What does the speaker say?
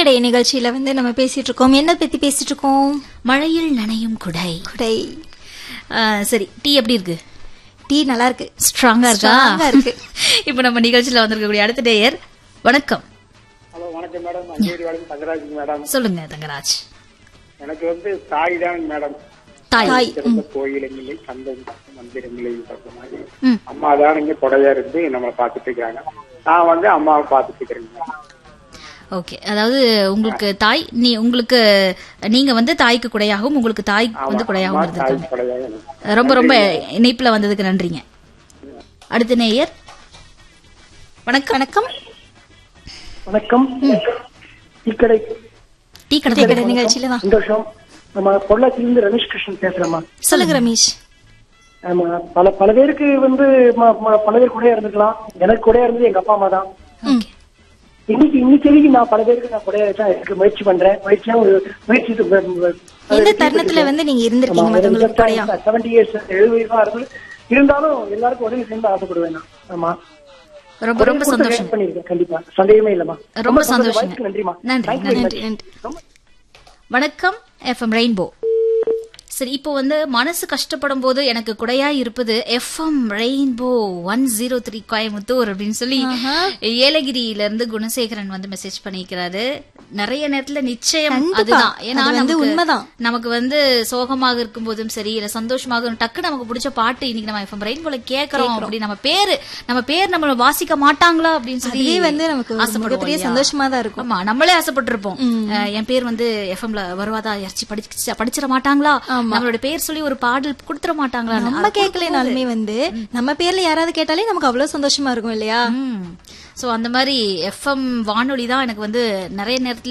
கடை நிகழ்ச்சியில வந்து நம்ம பேசிட்டு இருக்கோம் என்ன பத்தி பேசிட்டு இருக்கோம் மழையில் நனையும் குடை குடை ஆ, சரி டீ எப்படி இருக்கு டீ நல்லா இருக்கு ஸ்ட்ராங்கா இருக்கா Strong ஆ இருக்கு. இப்போ நம்ம நிகழ்ச்சியில வந்திருக்கக்கூடிய அடுத்த டேயர் வணக்கம் ஹலோ வணக்கம் மேடம் அஞ்சேரி வழங்கும் தங்கராஜ் மேடம் சொல்லுங்க தங்கராஜ் எனக்கு வந்து தாய் தான் மேடம் தாய் தாய். சிறந்த கோயிலும் இல்லை சந்தம் மந்திரம் இல்லை சொல்ற மாதிரி ம். அம்மா தான் இங்க கொடையா இருந்து நம்மளை பாத்துட்டு இருக்காங்க நான் வந்து அம்மாவை பாத்துட்டு இருக்கிறேன் மேடம். ஓகே அதாவது உங்களுக்கு தாய் நீ உங்களுக்கு நீங்க வந்து தாய்க்கு குடையாகவும் உங்களுக்கு தாய் வந்து குடையாகவும் அம்மா இருந்திருக்காங்க தாய் கொடையாக எனக்கு. ரொம்ப ரொம்ப இணைப்புல வந்ததுக்கு நன்றிங்க அடுத்த நேயர் வணக்கம் வணக்கம் வணக்கம் இக்கடை டீ டீ கடை கடை நிகழ்ச்சியில தான் சந்தோஷம் நம்ம பொள்ளாச்சியிலிருந்து ரமேஷ் கிருஷ்ணன் பேசுறேம்மா சொல்லுங்க ரமேஷ் ஆமா பல பல பேருக்கு வந்து ம- ம- பல பேர் கூடயா இருந்துக்கலாம் எனக்கு கூடயா இருந்தது எங்க அப்பா அம்மா தான் ஓகே இன்னைக்கு இன்னைக்கு வரைக்கும் நான் பல பேருக்கு நான் கூடயா தான் இருக்க முயற்சி பண்றேன் முயற்சியா ஒரு முயற்சி எந்த தருணத்துல வந்து நீங்க இருந்திருக்கீங்க மத்தவங்களுக்கு குடையா செவன்டி இயர்ஸ் எழுபது வயசா இருந்து இருந்தாலும் எல்லாருக்கும் உதவி செய்ய ஆசைப்படுவேன் நான் ஆமா ரொம்ப ரொம்ப கொடுத்து சந்தோஷம் help பண்ணிருக்கேன் கண்டிப்பா சந்தேகமே இல்லம்மா ரொம்ப சந்தோஷம். சந்தோஷங்க வாய்ப்புக்கு நன்றிமா நன்றி Thank you very நன்றி much. நன்றி வணக்கம் எஃப்எம் ரெயின்போ சரி இப்போ வந்து மனசு கஷ்டப்படும் போது எனக்கு குடையா இருப்பது FM rainbow one zero three Coimbatore அப்படின்னு சொல்லி ஏலகிரியில இருந்து குணசேகரன் வந்து மெசேஜ் பண்ணிக்கிறாரு நிறைய நேரத்துல நிச்சயம் கண்டிப்பா. அதுதான் ஏன்னா அது வந்து நமக்கு- உண்மைதான். நமக்கு வந்து சோகமாக இருக்கும் போதும் சரி இல்ல சந்தோஷமாக டக்கு நமக்கு பிடிச்ச பாட்டு இன்னைக்கு நம்ம எஃப்எம் ரெயின்போல கேக்குறோம் அப்படி நம்ம பேரு நம்ம பேர் நம்ம வாசிக்க மாட்டாங்களா அப்படின்னு சொல்லி அதுவே வந்து நமக்கு ஒரு ஆசைப்படுவோம் மிகப்பெரிய இல்லையா? சந்தோஷமா தான் இருக்கும் ஆமா நம்மளே ஆசைப்பட்டிருப்போம் அஹ் என் பேர் வந்து எஃப்எம்ல வருவாதா யாராச்சும் படிச்சு படிச்சிட மாட்டாங்களா நம்மளோட பேர் சொல்லி ஒரு பாடல் கொடுத்துட மாட்டாங்களா நம்ம கேட்கலனாலுமே வந்து நம்ம பேர்ல யாராவது கேட்டாலே நமக்கு அவ்வளவு சந்தோஷமா இருக்கும் இல்லையா சோ அந்த மாதிரி எஃப்எம் வானொலி தான் எனக்கு வந்து நிறைய நேரத்துல